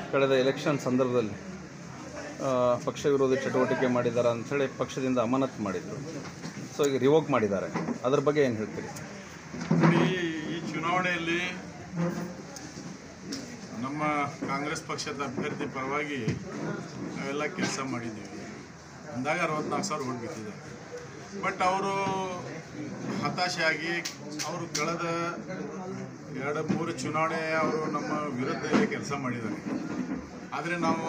ಕಳೆದ ಎಲೆಕ್ಷನ್ ಸಂದರ್ಭದಲ್ಲಿ ಆ, ಪಕ್ಷ ವಿರೋಧಿ ಚಟುವಟಿಕೆ ಮಾಡಿದ್ದಾರೆ ಅಂಥೇಳಿ ಪಕ್ಷದಿಂದ ಅಮಾನತು ಮಾಡಿದರು ಸೊ ಈಗ ರಿವೋಕ್ ಮಾಡಿದ್ದಾರೆ ಅದ್ರ ಬಗ್ಗೆ ಏನು ಹೇಳ್ತೀರಿ ಈ ಈ ಚುನಾವಣೆಯಲ್ಲಿ ನಮ್ಮ ಕಾಂಗ್ರೆಸ್ ಪಕ್ಷದ ಅಭ್ಯರ್ಥಿ ಪರವಾಗಿ ನಾವೆಲ್ಲ ಕೆಲಸ ಮಾಡಿದ್ದೀವಿ ಅಂದಾಗ ಅರವತ್ನಾಲ್ಕು ಸಾವಿರ ಓಟ್ ಬಿದ್ದಿದೆ ಬಟ್ ಅವರು ಹತಾಶೆಯಾಗಿ ಅವರು ಕಳೆದ ಎರಡು ಮೂರು ಚುನಾವಣೆ ಅವರು ನಮ್ಮ ವಿರುದ್ಧದಲ್ಲಿ ಕೆಲಸ ಮಾಡಿದ್ದಾರೆ ಆದರೆ ನಾವು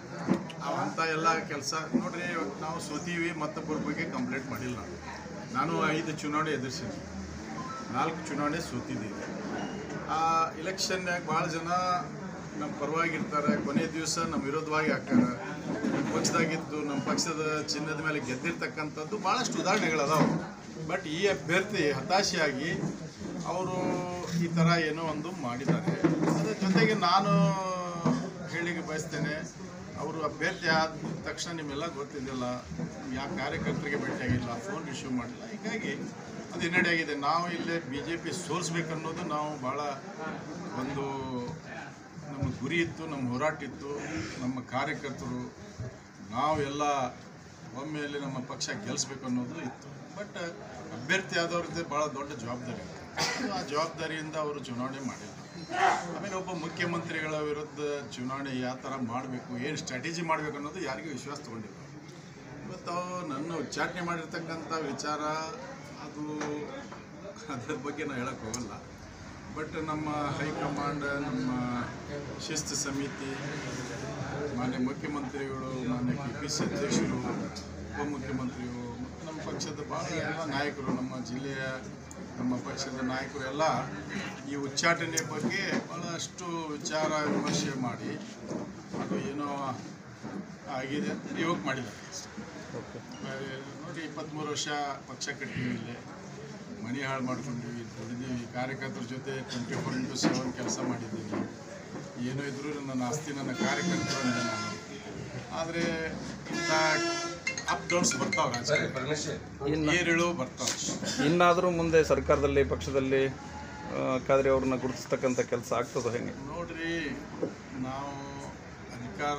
ಅವಂಥ ಎಲ್ಲ ಕೆಲಸ ನೋಡ್ರಿ ನಾವು ಸೋತೀವಿ ಮತ್ತೊಬ್ಬರ ಬಗ್ಗೆ ಕಂಪ್ಲೇಂಟ್ ಮಾಡಿಲ್ಲ ನಾನು ಐದು ಚುನಾವಣೆ ಎದುರಿಸಿದ್ವಿ ನಾಲ್ಕು ಚುನಾವಣೆ ಸೋತಿದ್ದೀವಿ ಆ ಇಲೆಕ್ಷನ್ಯಾಗ ಭಾಳ ಜನ ನಮ್ಮ ಪರವಾಗಿರ್ತಾರೆ ಕೊನೆ ದಿವಸ ನಮ್ಮ ವಿರೋಧವಾಗಿ ಹಾಕ್ತಾರೆ ನಮ್ಮ ಪಕ್ಷದಾಗಿದ್ದು ನಮ್ಮ ಪಕ್ಷದ ಚಿನ್ನದ ಮೇಲೆ ಗೆದ್ದಿರ್ತಕ್ಕಂಥದ್ದು ಭಾಳಷ್ಟು ಉದಾಹರಣೆಗಳದಾವೆ ಬಟ್ ಈ ಅಭ್ಯರ್ಥಿ ಹತಾಶೆಯಾಗಿ ಅವರು ಈ ಥರ ಏನೋ ಒಂದು ಮಾಡಿದ್ದಾರೆ ಅದರ ಜೊತೆಗೆ ನಾನು ಹೇಳಿಕೆ ಬಯಸ್ತೇನೆ ಅವರು ಅಭ್ಯರ್ಥಿ ಆದ ತಕ್ಷಣ ನಿಮ್ಮೆಲ್ಲ ಗೊತ್ತಿದ್ದಿಲ್ಲ ಯಾವ ಕಾರ್ಯಕರ್ತರಿಗೆ ಭೇಟಿಯಾಗಿಲ್ಲ ಫೋನ್ ರಿಸೀವ್ ಮಾಡಿಲ್ಲ ಹೀಗಾಗಿ ಅದು ಹಿನ್ನಡೆ ಆಗಿದೆ ನಾವು ಇಲ್ಲೇ ಬಿ ಜೆ ಪಿ ಸೋಲಿಸ್ಬೇಕನ್ನೋದು ನಾವು ಭಾಳ ಒಂದು ನಮ್ಮ ಗುರಿ ಇತ್ತು ನಮ್ಮ ಹೋರಾಟ ಇತ್ತು ನಮ್ಮ ಕಾರ್ಯಕರ್ತರು ನಾವು ಎಲ್ಲ ಒಮ್ಮೆಯಲ್ಲಿ ನಮ್ಮ ಪಕ್ಷ ಗೆಲ್ಲಿಸ್ಬೇಕು ಅನ್ನೋದು ಇತ್ತು ಬಟ್ ಅಭ್ಯರ್ಥಿ ಆದವ್ರದ್ದು ಭಾಳ ದೊಡ್ಡ ಜವಾಬ್ದಾರಿ ಇತ್ತು ಆ ಜವಾಬ್ದಾರಿಯಿಂದ ಅವರು ಚುನಾವಣೆ ಮಾಡಿಲ್ಲ ಆಮೇಲೆ ಒಬ್ಬ ಮುಖ್ಯಮಂತ್ರಿಗಳ ವಿರುದ್ಧ ಚುನಾವಣೆ ಯಾವ ಥರ ಮಾಡಬೇಕು ಏನು ಸ್ಟ್ರಾಟಜಿ ಮಾಡಬೇಕು ಅನ್ನೋದು ಯಾರಿಗೂ ವಿಶ್ವಾಸ ತೊಗೊಂಡಿಲ್ಲ ಇವತ್ತು ಅವು ನನ್ನ ಉಚ್ಚಾಟನೆ ಮಾಡಿರ್ತಕ್ಕಂಥ ವಿಚಾರ ಅದು ಅದರ ಬಗ್ಗೆ ನಾನು ಹೇಳಕ್ಕೆ ಹೋಗಲ್ಲ ಬಟ್ ನಮ್ಮ ಹೈಕಮಾಂಡ್ ನಮ್ಮ ಶಿಸ್ತು ಸಮಿತಿ ಮಾನ್ಯ ಮುಖ್ಯಮಂತ್ರಿಗಳು ಮಾನ್ಯ ಕೆ ಪಿ ಸಿ ಅಧ್ಯಕ್ಷರು ಉಪಮುಖ್ಯಮಂತ್ರಿಗಳು ಮತ್ತು ನಮ್ಮ ಪಕ್ಷದ ಭಾಳ ಎಲ್ಲ ನಾಯಕರು ನಮ್ಮ ಜಿಲ್ಲೆಯ ನಮ್ಮ ಪಕ್ಷದ ನಾಯಕರು ಎಲ್ಲ ಈ ಉಚ್ಚಾಟನೆ ಬಗ್ಗೆ ಭಾಳಷ್ಟು ವಿಚಾರ ವಿಮರ್ಶೆ ಮಾಡಿ ಅದು ಏನೋ ಆಗಿದೆ ಅಂತ ರಿವೋಕ್ ಮಾಡಿದ್ದಾರೆ ಓಕೆ ನೋಡಿ ಇಪ್ಪತ್ತ್ಮೂರು ವರ್ಷ ಪಕ್ಷ ಕಟ್ಟಿವಿ ಇಲ್ಲೇ ಮನೆ ಹಾಳು ಮಾಡ್ಕೊಂಡಿವಿ ದುಡಿದೀವಿ ಕಾರ್ಯಕರ್ತರ ಜೊತೆ ಟ್ವೆಂಟಿ ಫೋರ್ ಇಂಟು ಸೆವೆನ್ ಕೆಲಸ ಮಾಡಿದ್ದೀನಿ ಏನೋ ಇದ್ರೂ ನನ್ನ ಆಸ್ತಿ ನನ್ನ ಕಾರ್ಯಕರ್ತರು ಅಂದೆ ನಾನು ಆದರೆ ಇಂಥ ಅಪ್ ಡೌನ್ಸ್ ಬರ್ತಾವೆ ರಾಜಕೀಯ ಇನ್ನು ಏರಿಳು ಬರ್ತಾವೆ ಇನ್ನಾದರೂ ಮುಂದೆ ಸರ್ಕಾರದಲ್ಲಿ ಪಕ್ಷದಲ್ಲಿ ಆ, ಖಾದ್ರಿ ಅವ್ರನ್ನ ಗುರುತಿಸ್ತಕ್ಕಂಥ ಕೆಲಸ ಆಗ್ತದೋ ಹೆಂಗೆ ನೋಡ್ರಿ ನಾವು ಅಧಿಕಾರ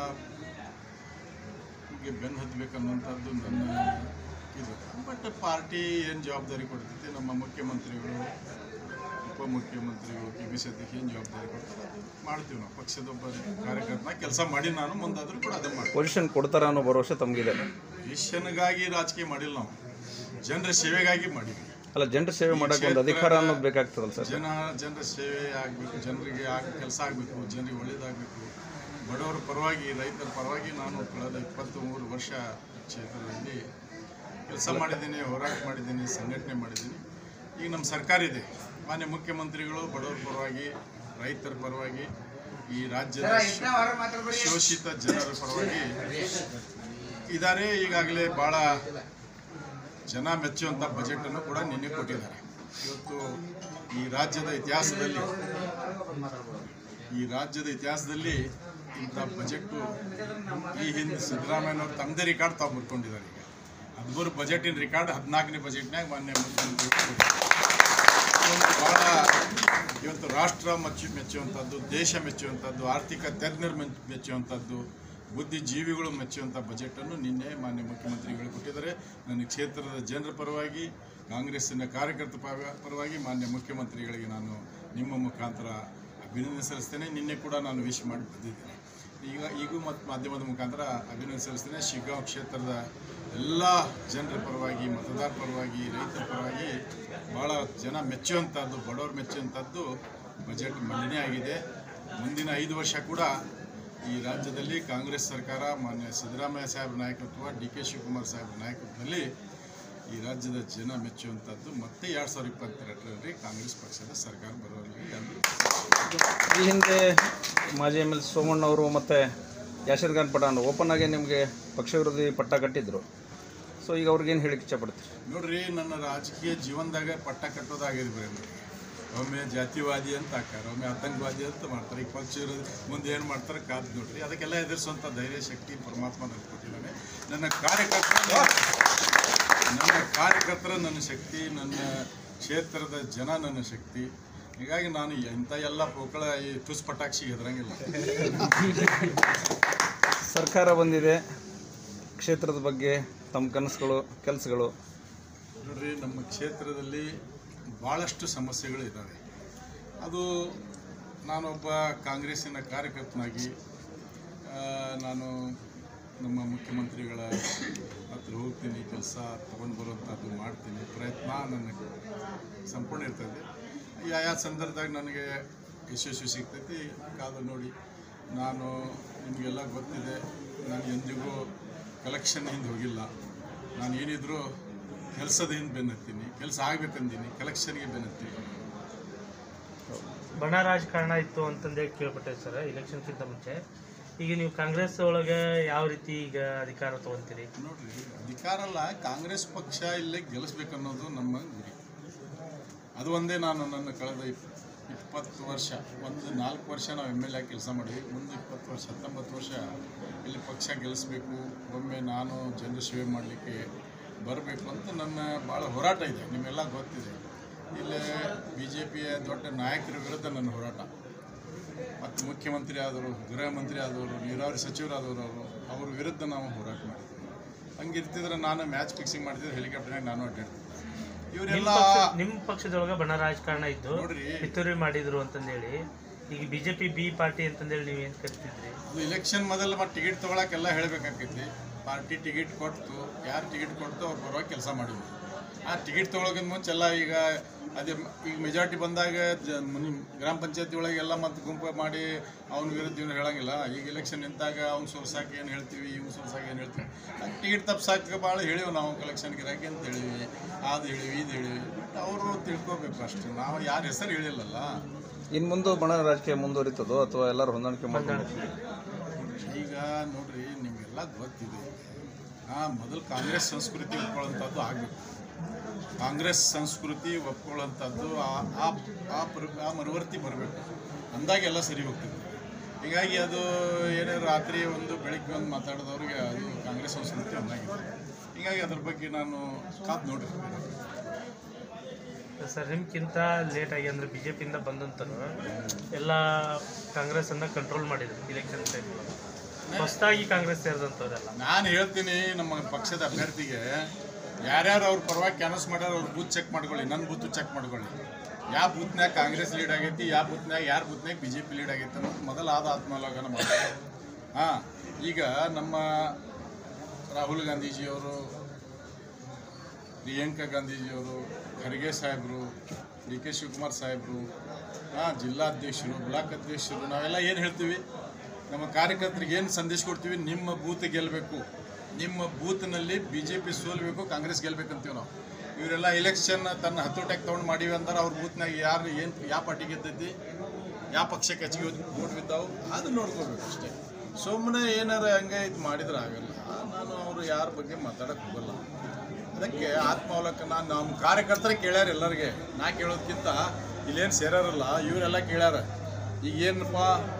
ಗೆ ಬೆನ್ನು ಹತ್ತಬೇಕನ್ನುವಂಥದ್ದು ನನ್ನ ಇದು ಬಟ್ ಪಾರ್ಟಿ ಏನು ಜವಾಬ್ದಾರಿ ಕೊಡ್ತೈತಿ ನಮ್ಮ ಮುಖ್ಯಮಂತ್ರಿಗಳು ಉಪಮುಖ್ಯಮಂತ್ರಿಗಳು ಕೆ ಪಿ ಸಿ ಅಧ್ಯಕ್ಷ ಏನು ಜವಾಬ್ದಾರಿ ಕೊಡ್ತಾರೆ ಅದು ಮಾಡ್ತೀವಿ ನಾವು ಪಕ್ಷದ ಒಬ್ಬ ಕಾರ್ಯಕರ್ತನ ಕೆಲಸ ಮಾಡಿ ನಾನು ಮುಂದಾದರೂ ಕೂಡ ಅದೇ ಮಾಡ್ತೀನಿ ಪೊಸಿಷನ್ ಕೊಡ್ತಾರ ಅನ್ನೋ ಭರವಸೆ ತಮಗಿದೆ ಈಶ್ವರನಿಗಾಗಿ ರಾಜಕೀಯ ಮಾಡಿಲ್ಲ ನಾವು ಜನರ ಸೇವೆಗಾಗಿ ಮಾಡಿದ್ವಿ ಅಲ್ಲ ಜನರ ಸೇವೆ ಮಾಡೋಕೆ ಒಂದು ಅಧಿಕಾರ ಅನ್ನೋದು ಬೇಕಾಗ್ತದಲ್ಲ ಸರ್ ಜನ ಜನರ ಸೇವೆ ಆಗಬೇಕು ಜನರಿಗೆ ಆಗ ಕೆಲಸ ಆಗಬೇಕು ಜನರಿಗೆ ಒಳ್ಳೇದಾಗಬೇಕು ಬಡವರ ಪರವಾಗಿ ರೈತರ ಪರವಾಗಿ ನಾನು ಕಳೆದ ಇಪ್ಪತ್ತು ಮೂರು ವರ್ಷ ಕ್ಷೇತ್ರದಲ್ಲಿ ಕೆಲಸ ಮಾಡಿದ್ದೀನಿ ಹೋರಾಟ ಮಾಡಿದ್ದೀನಿ ಸಂಘಟನೆ ಮಾಡಿದ್ದೀನಿ ಈಗ ನಮ್ಮ ಸರ್ಕಾರ ಇದೆ ಮಾನ್ಯ ಮುಖ್ಯಮಂತ್ರಿಗಳು ಬಡವರ ಪರವಾಗಿ ರೈತರ ಪರವಾಗಿ ಈ ರಾಜ್ಯದ ಶೋ- ಶೋಷಿತ ಜನರ ಪರವಾಗಿ ಇದ್ದಾರೆ ಈಗಾಗಲೇ ಭಾಳ ಜನ ಮೆಚ್ಚುವಂಥ ಬಜೆಟನ್ನು ಕೂಡ ನಿನ್ನೆ ಕೊಟ್ಟಿದ್ದಾರೆ ಇವತ್ತು ಈ ರಾಜ್ಯದ ಇತಿಹಾಸದಲ್ಲಿ ಈ ರಾಜ್ಯದ ಇತಿಹಾಸದಲ್ಲಿ ಇಂಥ ಬಜೆಟ್ಟು ಈ ಹಿಂದೆ ಸಿದ್ದರಾಮಯ್ಯನವ್ರು ತಮ್ಮದೇ ರೆಕಾರ್ಡ್ ತಾವು ಮುರ್ಕೊಂಡಿದ್ದಾರೆ ಈಗ ಹದಿಮೂರು ಬಜೆಟಿನ ರೆಕಾರ್ಡ್ ಹದಿನಾಲ್ಕನೇ ಬಜೆಟ್ನಾಗ ಮಾನ್ಯ ಮುಖ್ಯಮಂತ್ರಿ ಒಂದು ಭಾಳ ಇವತ್ತು ರಾಷ್ಟ್ರ ಮೆಚ್ಚು ಮೆಚ್ಚುವಂಥದ್ದು ದೇಶ ಮೆಚ್ಚುವಂಥದ್ದು ಆರ್ಥಿಕ ತಜ್ಞರು ಮೆಚ್ಚ ಮೆಚ್ಚುವಂಥದ್ದು ಬುದ್ಧಿಜೀವಿಗಳು ಮೆಚ್ಚುವಂಥ ಬಜೆಟನ್ನು ನಿನ್ನೆ ಮಾನ್ಯ ಮುಖ್ಯಮಂತ್ರಿಗಳು ಕೊಟ್ಟಿದ್ದಾರೆ ನನ್ನ ಕ್ಷೇತ್ರದ ಜನರ ಪರವಾಗಿ ಕಾಂಗ್ರೆಸ್ಸಿನ ಕಾರ್ಯಕರ್ತರ ಪರ- ಪರವಾಗಿ ಮಾನ್ಯ ಮುಖ್ಯಮಂತ್ರಿಗಳಿಗೆ ನಾನು ನಿಮ್ಮ ಮುಖಾಂತರ ಅಭಿನಂದನೆ ಸಲ್ಲಿಸ್ತೇನೆ ನಿನ್ನೆ ಕೂಡ ನಾನು ವಿಶ್ ಮಾಡಿ ಬಂದಿದ್ದೇನೆ ಈಗ ಈಗೂ ಮತ್ತು ಮಾಧ್ಯಮದ ಮುಖಾಂತರ ಅಭಿನಂದನೆ ಸಲ್ಲಿಸ್ತೇನೆ ಶಿಗ್ಗಾಂವ್ ಕ್ಷೇತ್ರದ ಎಲ್ಲ ಜನರ ಪರವಾಗಿ ಮತದಾರ ಪರವಾಗಿ ರೈತರ ಪರವಾಗಿ ಭಾಳ ಜನ ಮೆಚ್ಚುವಂಥದ್ದು ಬಡವರು ಮೆಚ್ಚುವಂಥದ್ದು ಬಜೆಟ್ ಮಂಡನೆ ಆಗಿದೆ ಮುಂದಿನ ಐದು ವರ್ಷ ಕೂಡ ಈ ರಾಜ್ಯದಲ್ಲಿ ಕಾಂಗ್ರೆಸ್ ಸರ್ಕಾರ ಮಾನ್ಯ ಸಿದ್ದರಾಮಯ್ಯ ಸಾಹೇಬ್ರ ನಾಯಕತ್ವ ಡಿ ಕೆ ಶಿವಕುಮಾರ್ ಸಾಹೇಬ್ರ ನಾಯಕತ್ವದಲ್ಲಿ ಈ ರಾಜ್ಯದ ಜನ ಮೆಚ್ಚುವಂಥದ್ದು ಮತ್ತೆ ಎರಡು ಸಾವಿರದ ಇಪ್ಪತ್ತೆರಡರಲ್ಲಿ ಕಾಂಗ್ರೆಸ್ ಪಕ್ಷದ ಸರ್ಕಾರ ಬರೋರಿಗೆ ಎಲ್ಲರೂ ಈ ಹಿಂದೆ ಮಾಜಿ ಎಮ್ ಎಲ್ ಸೋಮಣ್ಣ ಅವರು ಮತ್ತು ಯಾಶೀರ್ ಖಾನ್ ಪಠಾಣ್ ಓಪನ್ ಆಗಿ ನಿಮಗೆ ಪಕ್ಷ ವಿರೋಧಿ ಪಟ್ಟ ಕಟ್ಟಿದ್ರು ಸೊ ಈಗ ಅವ್ರಿಗೇನು ಹೇಳಿಕ್ಕೆ ಇಷ್ಟಪಡ್ತೀರಿ ನೋಡ್ರಿ ನನ್ನ ರಾಜಕೀಯ ಜೀವನದಾಗ ಪಟ್ಟ ಕಟ್ಟೋದಾಗಿದೆ ಬರೀ ನನಗೆ. ಒಮ್ಮೆ ಜಾತಿವಾದಿ ಅಂತ ಹಾಕಾರ ಒಮ್ಮೆ ಆತಂಕವಾದಿ ಅಂತ ಮಾಡ್ತಾರೆ ಈಗ ಪಕ್ಷ ವಿರೋಧಿ ಮುಂದೆ ಏನು ಮಾಡ್ತಾರೆ ಕಾದು ನೋಡ್ರಿ ಅದಕ್ಕೆಲ್ಲ ಎದುರಿಸುವಂಥ ಧೈರ್ಯ ಶಕ್ತಿ ಪರಮಾತ್ಮ ನನಗೆ ಕೊಟ್ಟಿದ್ದಾನೆ ನನ್ನ ಕಾರ್ಯಕರ್ತರ ನನ್ನ ಕಾರ್ಯಕರ್ತರ ನನ್ನ ಶಕ್ತಿ ನನ್ನ ಕ್ಷೇತ್ರದ ಜನ ನನ್ನ ಶಕ್ತಿ ಹೀಗಾಗಿ ನಾನು ಇಂಥ ಎಲ್ಲ ಪೋಕಳ ಈ ತುಸ್ ಪಟಾಕ್ಷಿ ಹೆದರಂಗಿಲ್ಲ ಸರ್ಕಾರ ಬಂದಿದೆ ಕ್ಷೇತ್ರದ ಬಗ್ಗೆ ತಮ್ಮ ಕನಸುಗಳು ಕೆಲಸಗಳು ನೋಡ್ರಿ ನಮ್ಮ ಕ್ಷೇತ್ರದಲ್ಲಿ ಭಾಳಷ್ಟು ಸಮಸ್ಯೆಗಳು ಇದ್ದಾವೆ ಅದು ನಾನೊಬ್ಬ ಕಾಂಗ್ರೆಸ್ಸಿನ ಕಾರ್ಯಕರ್ತನಾಗಿ ಆ, ನಾನು ನಮ್ಮ ಮುಖ್ಯಮಂತ್ರಿಗಳ ಹತ್ರ ಹೋಗ್ತೀನಿ ಕೆಲಸ ತೊಗೊಂಡು ಬರುವಂಥದ್ದು ಮಾಡ್ತೀನಿ ಪ್ರಯತ್ನ ನನ್ನ ಸಂಪೂರ್ಣ ಇರ್ತದೆ ಯಾವ ಸಂದರ್ಭದಾಗ ನನಗೆ ಯಶಸ್ವಿ ಸಿಗ್ತೈತಿ ಕಾದು ನೋಡಿ ನಾನು ನಿಮಗೆಲ್ಲ ಗೊತ್ತಿದೆ ನಾನು ಎಂದಿಗೂ ಕಲೆಕ್ಷನ್ ಹಿಂದೆ ಹೋಗಿಲ್ಲ ನಾನು ಏನಿದ್ರು ಕೆಲಸದ ಹಿಂದೆ ಬೆನ್ನತ್ತೀನಿ ಕೆಲಸ ಆಗ್ಬೇಕಂದೀನಿ ಕಲೆಕ್ಷನ್ಗೆ ಬೆನ್ನತ್ತೀನಿ ಬಣ ರಾಜಕಾರಣ ಇತ್ತು ಅಂತಂದೇ ಕೇಳ್ಪಟ್ಟೆ ಸರ್ ಇಲೆಕ್ಷನ್ಕ್ಕಿಂತ ಮುಂಚೆ ಈಗ ನೀವು ಕಾಂಗ್ರೆಸ್ ಒಳಗೆ ಯಾವ ರೀತಿ ಈಗ ಅಧಿಕಾರ ತಗೊಂತೀರಿ ನೋಡ್ರಿ ಅಧಿಕಾರ ಅಲ್ಲ ಕಾಂಗ್ರೆಸ್ ಪಕ್ಷ ಇಲ್ಲೇ ಗೆಲ್ಲಿಸ್ಬೇಕನ್ನೋದು ನಮ್ಮ ಗುರಿ ಅದು ಒಂದೇ ನಾನು ನನ್ನ ಕಳೆದ ಇಪ್- ಇಪ್ಪತ್ತು ವರ್ಷ ಒಂದು ನಾಲ್ಕು ವರ್ಷ ನಾವು ಎಮ್ ಎಲ್ ಎ ಕೆಲಸ ಮಾಡಿದ್ವಿ ಮುಂದೆ ಇಪ್ಪತ್ತು ವರ್ಷ ಹತ್ತೊಂಬತ್ತು ವರ್ಷ ಇಲ್ಲಿ ಪಕ್ಷ ಗೆಲ್ಲಿಸ್ಬೇಕು ಒಮ್ಮೆ ನಾನು ಜನರ ಸೇವೆ ಮಾಡಲಿಕ್ಕೆ ಬರಬೇಕು ಅಂತ ನನ್ನ ಭಾಳ ಹೋರಾಟ ಇದೆ ನಿಮ್ಮೆಲ್ಲ ಗೊತ್ತಿದೆ ಇಲ್ಲಿ ಬಿ ಜೆ ಪಿಯ ದೊಡ್ಡ ನಾಯಕರ ವಿರುದ್ಧ ನನ್ನ ಹೋರಾಟ ಮತ್ತು ಮುಖ್ಯಮಂತ್ರಿ ಆದವರು ಗೃಹ ಮಂತ್ರಿ ಆದವರು ನೀರಾವರಿ ಸಚಿವರಾದವರು ಅವರು ಅವ್ರ ವಿರುದ್ಧ ನಾವು ಹೋರಾಟ ಮಾಡಿದ್ವಿ ಹಂಗಿರ್ತಿದ್ರೆ ನಾನು ಮ್ಯಾಚ್ ಫಿಕ್ಸಿಂಗ್ ಮಾಡ್ತಿದ್ರೆ ಹೆಲಿಕಾಪ್ಟರ್ನಾಗ ನಾನು ಅಡ್ಡಾಡ್ತಿದ್ದೆ ನಿಮ್ಮ ಇವರೆಲ್ಲ ಪಕ್ಷ ನಿಮ್ಮ ಪಕ್ಷದೊಳಗೆ ಬಣ ರಾಜಕಾರಣ ಇದ್ದು ನೋಡ್ರಿ. ಪಿತೂರಿ ಮಾಡಿದ್ರು ಅಂತಂದೇಳಿ ಈಗ ಬಿಜೆಪಿ ಬಿ ಪಾರ್ಟಿ ಅಂತಂದೇಳಿ ನೀವು ಏನು ಕರಿತಿದ್ರಿ ಅದು ಇಲೆಕ್ಷನ್ ಮೊದಲು ಮತ್ತು ಟಿಕೆಟ್ ತೊಗೊಳಕ್ಕೆಲ್ಲ ಹೇಳಬೇಕಾಕೈತಿ ಪಾರ್ಟಿ ಟಿಕೆಟ್ ಕೊಟ್ಟು ಯಾರು ಟಿಕೆಟ್ ಕೊಡ್ತು ಅವ್ರು ಬರುವಾಗ ಕೆಲಸ ಮಾಡಿದ್ವಿ ಆ ಟಿಕೆಟ್ ತೊಗೊಳೋಕ್ಕಿಂತ ಮುಂಚೆ ಎಲ್ಲ ಈಗ ಅದೇ ಈಗ ಮೆಜಾರಿಟಿ ಬಂದಾಗ ಜ ಮುನಿ- ಗ್ರಾಮ ಪಂಚಾಯತಿ ಒಳಗೆ ಎಲ್ಲ ಮತ್ತೆ ಗುಂಪು ಮಾಡಿ ಅವ್ನ ವಿರುದ್ಧ ಇವ್ನು ಹೇಳಂಗಿಲ್ಲ ಈಗ ಎಲೆಕ್ಷನ್ ನಿಂತಾಗ ಅವ್ನು ಸೋರ್ಸಾಕೆ ಏನು ಹೇಳ್ತೀವಿ ಇವ್ನು ಸೋರ್ಸಾಕೆ ಏನು ಹೇಳ್ತೀವಿ ಟಿಕೆಟ್ ತಪ್ಸಾಕ ಭಾಳ ಹೇಳಿವಿ ನಾವು ಕಲೆಕ್ಷನ್ ಗಿರಾಕಿ ಅಂತ ಹೇಳಿವಿ ಅದು ಹೇಳಿವಿ ಇದು ಹೇಳಿವಿ ಬಟ್ ಅವರು ತಿಳ್ಕೊಬೇಕು ಅಷ್ಟೇ ನಾವು ಯಾರ ಹೆಸರು ಹೇಳಿಲ್ಲಲ್ಲ ಇನ್ನು ಮುಂದೆ ಬಣ ರಾಜಕೀಯ ಮುಂದುವರಿತದೋ ಅಥವಾ ಎಲ್ಲರೂ ಹೊಂದಾಣಿಕೆ ಮಾಡ್ಕೊಂಡು ಈಗ ನೋಡ್ರಿ ನಿಮಗೆಲ್ಲ ಗೊತ್ತಿದೆ ಆ ಮೊದಲು ಕಾಂಗ್ರೆಸ್ ಸಂಸ್ಕೃತಿ ಒಪ್ಕೊಳ್ಳೋಂಥದ್ದು ಆಗಬೇಕು ಕಾಂಗ್ರೆಸ್ ಸಂಸ್ಕೃತಿ ಒಪ್ಕೊಳ್ಳೋಂಥದ್ದು ಆ ಆ ಆ ಪರ್ ಆ ಮನವರ್ತಿ ಬರಬೇಕು ಅಂದಾಗ ಎಲ್ಲ ಸರಿ ಹೋಗ್ತದೆ ಹೀಗಾಗಿ ಅದು ಏನೇ ರಾತ್ರಿ ಒಂದು ಬೆಳಿಗ್ಗೆ ಒಂದು ಮಾತಾಡಿದವ್ರಿಗೆ ಅದು ಕಾಂಗ್ರೆಸ್ ಸಂಸ್ಕೃತಿ ಒಂದಾಗಿದೆ ಹೀಗಾಗಿ ಅದ್ರ ಬಗ್ಗೆ ನಾನು ಕಾದು ನೋಡ್ರಿ ಸರ್ ನಿಮ್ಗಿಂತ ಲೇಟ್ ಆಗಿ ಅಂದ್ರೆ ಬಿಜೆಪಿಯಿಂದ ಬಂದಂತನು ಎಲ್ಲ ಕಾಂಗ್ರೆಸ್ ಅನ್ನ ಕಂಟ್ರೋಲ್ ಮಾಡಿದ್ರು ಇಲೆಕ್ಷನ್ ಟೈಮ್ ಹೊಸದಾಗಿ ಕಾಂಗ್ರೆಸ್ ಸೇರಿದಂಥವ್ರೆಲ್ಲ ನಾನು ಹೇಳ್ತೀನಿ ನಮ್ಮ ಪಕ್ಷದ ಅಭ್ಯರ್ಥಿಗೆ ಯಾರ್ಯಾರು ಅವ್ರ ಪರವಾಗಿ ಕ್ಯಾನ್ವಸ್ ಮಾಡ್ಯಾರ ಅವ್ರ ಬೂತ್ ಚೆಕ್ ಮಾಡ್ಕೊಳ್ಳಿ ನನ್ನ ಬೂತು ಚೆಕ್ ಮಾಡ್ಕೊಳ್ಳಿ ಯಾವ ಬೂತ್ನ್ಯಾಗ ಕಾಂಗ್ರೆಸ್ ಲೀಡ್ ಆಗೈತಿ ಯಾವ ಬೂತ್ನ್ಯಾಗ ಯಾರ ಬೂತ್ನ್ಯಾಗ ಬಿ ಜೆ ಪಿ ಲೀಡ್ ಆಗೈತಿ ಅನ್ನೋದು ಮೊದಲ ಆದ ಆತ್ಮಾವಲೋಕನ ಮಾಡಿ ಹಾಂ ಈಗ ನಮ್ಮ ರಾಹುಲ್ ಗಾಂಧೀಜಿಯವರು ಪ್ರಿಯಾಂಕಾ ಗಾಂಧೀಜಿಯವರು ಖರ್ಗೆ ಸಾಹೇಬರು ಡಿ ಕೆ ಶಿವಕುಮಾರ್ ಸಾಹೇಬರು ಹಾಂ ಜಿಲ್ಲಾಧ್ಯಕ್ಷರು ಬ್ಲಾಕ್ ಅಧ್ಯಕ್ಷರು ನಾವೆಲ್ಲ ಏನು ಹೇಳ್ತೀವಿ ನಮ್ಮ ಕಾರ್ಯಕರ್ತರಿಗೆ ಏನು ಸಂದೇಶ ಕೊಡ್ತೀವಿ ನಿಮ್ಮ ಬೂತ್ ಗೆಲ್ಲಬೇಕು ನಿಮ್ಮ ಬೂತ್ನಲ್ಲಿ ಬಿ ಜೆ ಪಿ ಸೋಲ್ಬೇಕು ಕಾಂಗ್ರೆಸ್ ಗೆಲ್ಬೇಕಂತೀವಿ ನಾವು ಇವರೆಲ್ಲ ಇಲೆಕ್ಷನ್ ತನ್ನ ಹತ್ತೋಟಕ್ಕೆ ತೊಗೊಂಡು ಮಾಡೀವಿ ಅಂದ್ರೆ ಅವ್ರ ಬೂತ್ನಾಗ ಯಾರು ಏನು ಯಾವ ಪಾರ್ಟಿ ಗೆದ್ದೈತಿ ಯಾವ ಪಕ್ಷಕ್ಕೆ ಹೆಚ್ಚಿಗೆ ಓಟ್ ಬಿದ್ದಾವು ಅದು ನೋಡ್ಕೋಬೇಕು ಅಷ್ಟೇ ಸುಮ್ಮನೆ ಏನಾರ ಹಂಗೆ ಇದು ಮಾಡಿದ್ರೆ ಆಗಲ್ಲ ನಾನು ಅವರು ಯಾರ ಬಗ್ಗೆ ಮಾತಾಡಕ್ಕೆ ಹೋಗಲ್ಲ ಅದಕ್ಕೆ ಆತ್ಮಾವಲೋಕನ ನಮ್ಮ ಕಾರ್ಯಕರ್ತರ ಕೇಳ್ಯಾರ ಎಲ್ಲರಿಗೆ ನಾ ಕೇಳೋದಕ್ಕಿಂತ ಇಲ್ಲೇನು ಸೇರಾರಲ್ಲ ಇವರೆಲ್ಲ ಕೇಳ್ಯಾರ ಈಗ ಏನಪ್ಪ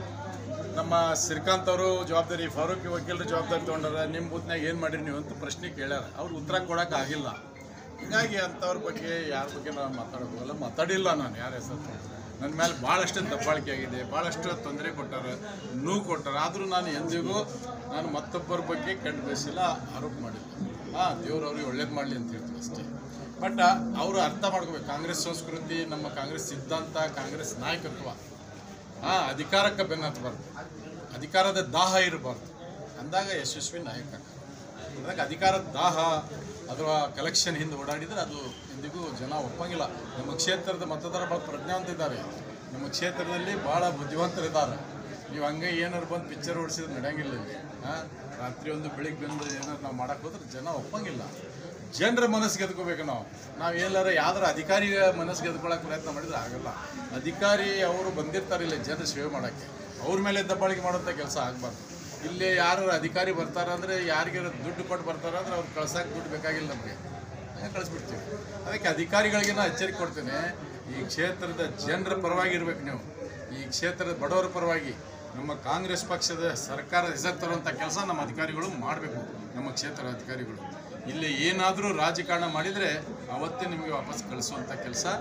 ನಮ್ಮ ಶ್ರೀಕಾಂತ್ ಅವರು ಜವಾಬ್ದಾರಿ ಫಾರೂಕ್ ವಕೀಲರು ಜವಾಬ್ದಾರಿ ತೊಗೊಂಡಾರ ನಿಮ್ಮ ಬೂತ್ನಾಗ ಏನು ಮಾಡಿರಿ ನೀವು ಅಂತ ಪ್ರಶ್ನೆ ಕೇಳ್ಯಾರ ಅವ್ರು ಉತ್ತರ ಕೊಡೋಕೆ ಆಗಿಲ್ಲ ಹೀಗಾಗಿ ಅಂಥವ್ರ ಬಗ್ಗೆ ಯಾರ ಬಗ್ಗೆ ನಾನು ಮಾತಾಡೋಕೆ ಹೋಗಲ್ಲ ಮಾತಾಡಿಲ್ಲ ನಾನು ಯಾರ ಹೆಸರು ನನ್ನ ಮೇಲೆ ಭಾಳಷ್ಟು ದಬ್ಬಾಳಿಕೆ ಆಗಿದೆ ಭಾಳಷ್ಟು ತೊಂದರೆ ಕೊಟ್ಟಾರ ನೋವು ಕೊಟ್ಟಾರ ಆದರೂ ನಾನು ಎಂದಿಗೂ ನಾನು ಮತ್ತೊಬ್ಬರ ಬಗ್ಗೆ ಕೆಟ್ಟ ಬಯಸಿಲ್ಲ ಆರೋಪ ಮಾಡಿಲ್ಲ ಹಾಂ ದೇವ್ರು ಅವ್ರಿಗೆ ಒಳ್ಳೇದು ಮಾಡಲಿ ಅಂತ ಹೇಳ್ತೀವಿ ಅಷ್ಟೇ ಬಟ್ ಅವರು ಅರ್ಥ ಮಾಡ್ಕೋಬೇಕು ಕಾಂಗ್ರೆಸ್ ಸಂಸ್ಕೃತಿ ನಮ್ಮ ಕಾಂಗ್ರೆಸ್ ಸಿದ್ಧಾಂತ ಕಾಂಗ್ರೆಸ್ ನಾಯಕತ್ವ ಹಾಂ ಅಧಿಕಾರಕ್ಕೆ ಬೆನ್ನ ಹತ್ತಬಾರ್ದು ಅಧಿಕಾರದ ದಾಹ ಇರಬಾರ್ದು ಅಂದಾಗ ಯಶಸ್ವಿ ನಾಯಕ ಅದಕ್ಕೆ ಅಧಿಕಾರದ ದಾಹ ಅಥವಾ ಕಲೆಕ್ಷನ್ ಹಿಂದೆ ಓಡಾಡಿದರೆ ಅದು ಎಂದಿಗೂ ಜನ ಒಪ್ಪಂಗಿಲ್ಲ ನಮ್ಮ ಕ್ಷೇತ್ರದ ಮತದಾರ ಭಾಳ ಪ್ರಜ್ಞಾವಂತ ಇದ್ದಾರೆ ನಮ್ಮ ಕ್ಷೇತ್ರದಲ್ಲಿ ಭಾಳ ಬುದ್ಧಿವಂತರಿದ್ದಾರೆ ನೀವು ಹಂಗೆ ಏನಾರು ಬಂದು ಪಿಕ್ಚರ್ ಓಡಿಸಿದ್ರೆ ನಡೆಯಂಗಿಲ್ಲ ಇಲ್ಲಿ ಹಾಂ ರಾತ್ರಿ ಒಂದು ಬೆಳಿಗ್ಗೆ ಬಂದು ಏನಾರು ನಾವು ಮಾಡಕ್ಕೆ ಹೋದ್ರೆ ಜನ ಒಪ್ಪಂಗಿಲ್ಲ ಜನರ ಮನಸ್ಸು ಗೆದ್ಕೋಬೇಕು ನಾವು ನಾವು ಎಲ್ಲಾರ ಯಾವ್ದಾರ ಅಧಿಕಾರಿ ಮನಸ್ಸು ಗೆದ್ಕೊಳ್ಳೋಕೆ ಪ್ರಯತ್ನ ಮಾಡಿದ್ರೆ ಆಗಲ್ಲ ಅಧಿಕಾರಿ ಅವರು ಬಂದಿರ್ತಾರೆ ಇಲ್ಲಿ ಜನರ ಸೇವೆ ಮಾಡೋಕ್ಕೆ ಅವ್ರ ಮೇಲೆ ದಬ್ಬಾಳಿಕೆ ಮಾಡೋಂಥ ಕೆಲಸ ಆಗಬಾರ್ದು ಇಲ್ಲಿ ಯಾರು ಅಧಿಕಾರಿ ಬರ್ತಾರೆ ಅಂದರೆ ಯಾರಿಗೆ ದುಡ್ಡು ಕೊಟ್ಟು ಬರ್ತಾರೆ ಅಂದ್ರೆ ಅವ್ರು ಕಳ್ಸಕ್ಕೆ ದುಡ್ಡು ಬೇಕಾಗಿಲ್ಲ ನಮಗೆ ಹಂಗೆ ಕಳಿಸ್ಬಿಡ್ತೀವಿ ಅದಕ್ಕೆ ಅಧಿಕಾರಿಗಳಿಗೆ ನಾನು ಎಚ್ಚರಿಕೆ ಕೊಡ್ತೇನೆ ಈ ಕ್ಷೇತ್ರದ ಜನರ ಪರವಾಗಿ ಇರ್ಬೇಕು ನೀವು ಈ ಕ್ಷೇತ್ರದ ಬಡವರ ಪರವಾಗಿ ನಮ್ಮ ಕಾಂಗ್ರೆಸ್ ಪಕ್ಷದ ಸರ್ಕಾರದ ಹೆಸರು ತರುವಂಥ ಕೆಲಸ ನಮ್ಮ ಅಧಿಕಾರಿಗಳು ಮಾಡಬೇಕು ನಮ್ಮ ಕ್ಷೇತ್ರದ ಅಧಿಕಾರಿಗಳು ಇಲ್ಲಿ ಏನಾದರೂ ರಾಜಕಾರಣ ಮಾಡಿದರೆ ಅವತ್ತೇ ನಿಮಗೆ ವಾಪಸ್ ಕಳಿಸುವಂಥ ಕೆಲಸ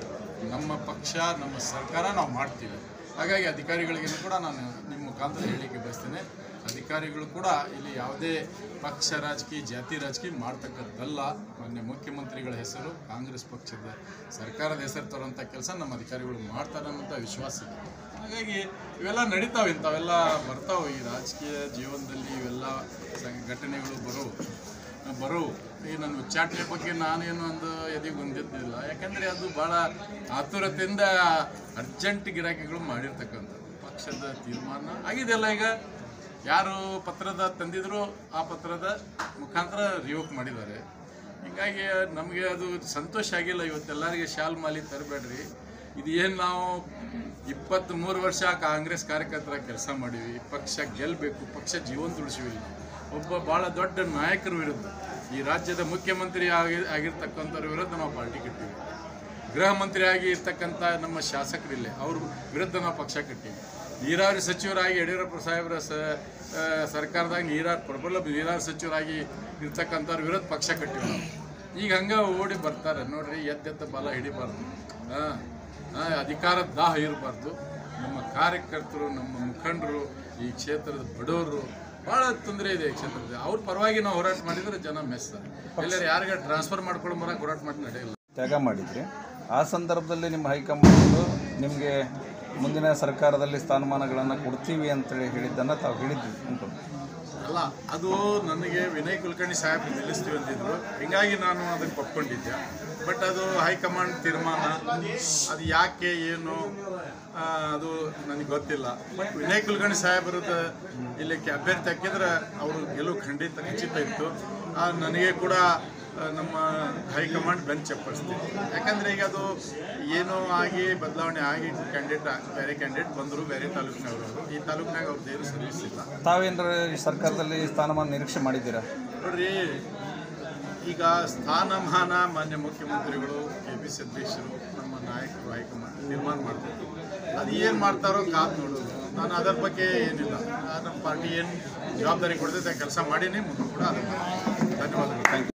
ನಮ್ಮ ಪಕ್ಷ ನಮ್ಮ ಸರ್ಕಾರ ನಾವು ಮಾಡ್ತೀವಿ ಹಾಗಾಗಿ ಅಧಿಕಾರಿಗಳಿಗೂ ಕೂಡ ನಾನು ನಿಮ್ಮ ಮುಖಾಂತರ ಹೇಳಿಕೆ ಬಯಸ್ತೇನೆ ಅಧಿಕಾರಿಗಳು ಕೂಡ ಇಲ್ಲಿ ಯಾವುದೇ ಪಕ್ಷ ರಾಜಕೀಯ ಜಾತಿ ರಾಜಕೀಯ ಮಾಡ್ತಕ್ಕಂಥದ್ದಲ್ಲ ಮಾನ್ಯ ಮುಖ್ಯಮಂತ್ರಿಗಳ ಹೆಸರು ಕಾಂಗ್ರೆಸ್ ಪಕ್ಷದ ಸರ್ಕಾರದ ಹೆಸರು ತರುವಂಥ ಕೆಲಸ ನಮ್ಮ ಅಧಿಕಾರಿಗಳು ಮಾಡ್ತಾರೆ ಅನ್ನೋಂಥ ವಿಶ್ವಾಸ ಇದೆ ಹಾಗಾಗಿ ಇವೆಲ್ಲ ನಡೀತಾವೆ ಇಂಥವೆಲ್ಲ ಬರ್ತಾವೆ ಈ ರಾಜಕೀಯ ಜೀವನದಲ್ಲಿ ಇವೆಲ್ಲ ಸ- ಘಟನೆಗಳು ಬರೋವು ಬರೋವು ಈ ನನ್ನ ಉಚ್ಚಾಟನೆ ಬಗ್ಗೆ ನಾನೇನು ಒಂದು ಎದೆಗೆ ಹೊಂದಿದ್ದಿಲ್ಲ ಯಾಕಂದರೆ ಅದು ಭಾಳ ಆತುರತೆಯಿಂದ ಅರ್ಜೆಂಟ್ ಗಿರಾಕಿಗಳು ಮಾಡಿರ್ತಕ್ಕಂಥದ್ದು ಪಕ್ಷದ ತೀರ್ಮಾನ ಆಗಿದೆಯಲ್ಲ ಈಗ ಯಾರು ಪತ್ರದ ತಂದಿದ್ರು ಆ ಪತ್ರದ ಮುಖಾಂತರ ರಿವೋಕ್ ಮಾಡಿದ್ದಾರೆ ಹೀಗಾಗಿ ನಮಗೆ ಅದು ಸಂತೋಷ ಆಗಿಲ್ಲ ಇವತ್ತೆಲ್ಲರಿಗೆ ಶಾಲ್ ಮಾಲಿ ತರಬೇಡ್ರಿ ಇದು ಏನು ನಾವು ಇಪ್ಪತ್ತ್ಮೂರು ವರ್ಷ ಕಾಂಗ್ರೆಸ್ ಕಾರ್ಯಕರ್ತರ ಕೆಲಸ ಮಾಡೀವಿ ಪಕ್ಷ ಗೆಲ್ಲಬೇಕು ಪಕ್ಷ ಜೀವಂತ ಉಳಿಸಿವಿ ಒಬ್ಬ ಭಾಳ ದೊಡ್ಡ ನಾಯಕರ ವಿರುದ್ಧ ಈ ರಾಜ್ಯದ ಮುಖ್ಯಮಂತ್ರಿ ಆಗಿ ಆಗಿರ್ತಕ್ಕಂಥವ್ರ ವಿರುದ್ಧ ನಾವು ಪಾರ್ಟಿ ಕಟ್ಟಿವಿ ಗೃಹ ಮಂತ್ರಿ ಆಗಿ ಇರ್ತಕ್ಕಂಥ ನಮ್ಮ ಶಾಸಕರಿಲ್ಲ ಅವ್ರ ವಿರುದ್ಧ ನಾವು ಪಕ್ಷ ಕಟ್ಟಿವಿ ನೀರಾವರಿ ಸಚಿವರಾಗಿ ಯಡಿಯೂರಪ್ಪ ಸಾಹೇಬರ ಸ ಆ, ಸರ್ಕಾರದಾಗ ನೀರಾವರಿ ಪ್ರಬಲ ನೀರಾವರಿ ಸಚಿವರಾಗಿ ಇರ್ತಕ್ಕಂಥವ್ರ ವಿರುದ್ಧ ಪಕ್ಷ ಕಟ್ಟಿವಿ ನಾವು ಈಗ ಹಂಗೆ ಓಡಿ ಬರ್ತಾರೆ ನೋಡ್ರಿ ಎದ್ದೆತ್ತ ಬಲ ಹಿಡಿಬಾರ್ದು ಹಾಂ ಅಧಿಕಾರದ ದಾಹ ಇರಬಾರ್ದು ನಮ್ಮ ಕಾರ್ಯಕರ್ತರು ನಮ್ಮ ಮುಖಂಡರು ಈ ಕ್ಷೇತ್ರದ ಬಡವರು ಭಾಳ ತೊಂದರೆ ಇದೆ ಈ ಕ್ಷೇತ್ರದ ಅವ್ರ ಪರವಾಗಿ ನಾವು ಹೋರಾಟ ಮಾಡಿದ್ರೆ ಜನ ಮೆಸ್ತಾರೆ ಎಲ್ಲರೂ ಯಾರಿಗೆ ಟ್ರಾನ್ಸ್ಫರ್ ಮಾಡ್ಕೊಂಡು ಬರೋಕೆ ಹೋರಾಟ ಮಾಡಿ ನಡೆಯಲ್ಲ ತ್ಯಾಗ ಮಾಡಿದ್ರಿ ಆ ಸಂದರ್ಭದಲ್ಲಿ ನಿಮ್ಮ ಹೈಕಮಾಂಡ್ ನಿಮಗೆ ಮುಂದಿನ ಸರ್ಕಾರದಲ್ಲಿ ಸ್ಥಾನಮಾನಗಳನ್ನು ಕೊಡ್ತೀವಿ ಅಂತೇಳಿ ಹೇಳಿದ್ದನ್ನು ತಾವು ಹೇಳಿದ್ವಿ ಉಂಟು ಅಲ್ಲ ಅದು ನನಗೆ ವಿನಯ್ ಕುಲಕರ್ಣಿ ಸಾಹೇಬ್ ನಿಲ್ಲಿಸ್ತೀವಿ ಅಂತಿದ್ರು ಹಿಂಗಾಗಿ ನಾನು ಅದಕ್ಕೆ ಒಪ್ಕೊಂಡಿದ್ದೆ ಬಟ್ ಅದು ಹೈಕಮಾಂಡ್ ತೀರ್ಮಾನ ಅದು ಯಾಕೆ ಏನು ಆ, ಅದು ನನಗೆ ಗೊತ್ತಿಲ್ಲ ಬಟ್ ವಿನಯ್ ಕುಲಕರ್ಣಿ ಸಾಹೇಬರದ ಇಲ್ಲಿ ಕೆ- ಅಭ್ಯರ್ಥಿ ಹಾಕಿದ್ರೆ ಅವರು ಗೆಲುವು ಖಂಡಿತ ಖಚಿತ ಇತ್ತು ಆ, ನನಗೆ ಕೂಡ ಆ, ನಮ್ಮ ಹೈಕಮಾಂಡ್ ಬೆಂಚ್ ಚಪ್ಪಡಿಸ್ತೀವಿ ಯಾಕಂದ್ರೆ ಈಗ ಅದು ಏನೋ ಆಗಿ ಬದಲಾವಣೆ ಆಗಿ ಕ್ಯಾಂಡಿಡೇಟ್ ಬೇರೆ ಕ್ಯಾಂಡಿಡೇಟ್ ಬಂದರು ಬೇರೆ ತಾಲೂಕಿನವರು ಅವರು ಈ ತಾಲೂಕಿನಾಗ ಅವ್ರದ್ದು ಏನು ಸರ್ವಿಸ್ ಇಲ್ಲ ತಾವೇನಾರ ಈ ಸರ್ಕಾರದಲ್ಲಿ ಸ್ಥಾನಮಾನ ನಿರೀಕ್ಷೆ ಮಾಡಿದ್ದೀರಾ ನೋಡ್ರಿ ಈಗ ಸ್ಥಾನಮಾನ ಮಾನ್ಯ ಮುಖ್ಯಮಂತ್ರಿಗಳು ಕೆ ಪಿ ಸಿ ಅಧ್ಯಕ್ಷರು ನಮ್ಮ ನಾಯಕರು ಹೈಕಮಾಂಡ್ ತೀರ್ಮಾನ ಮಾಡ್ತಾರೆ ಅದು ಏನು ಮಾಡ್ತಾರೋ ಕಾದು ನೋಡೋದು ನಾನು ಅದರ ಬಗ್ಗೆ ಏನಿಲ್ಲ ಆ, ನಮ್ಮ ಪಾರ್ಟಿ ಏನು ಜವಾಬ್ದಾರಿ ಕೊಡ್ತೈತೆ ಕೆಲಸ ಮಾಡೀನಿ ಮುಂದೆ ಕೂಡ ಅದಕ್ಕೆ ಧನ್ಯವಾದಗಳು ಥ್ಯಾಂಕ್ ಯು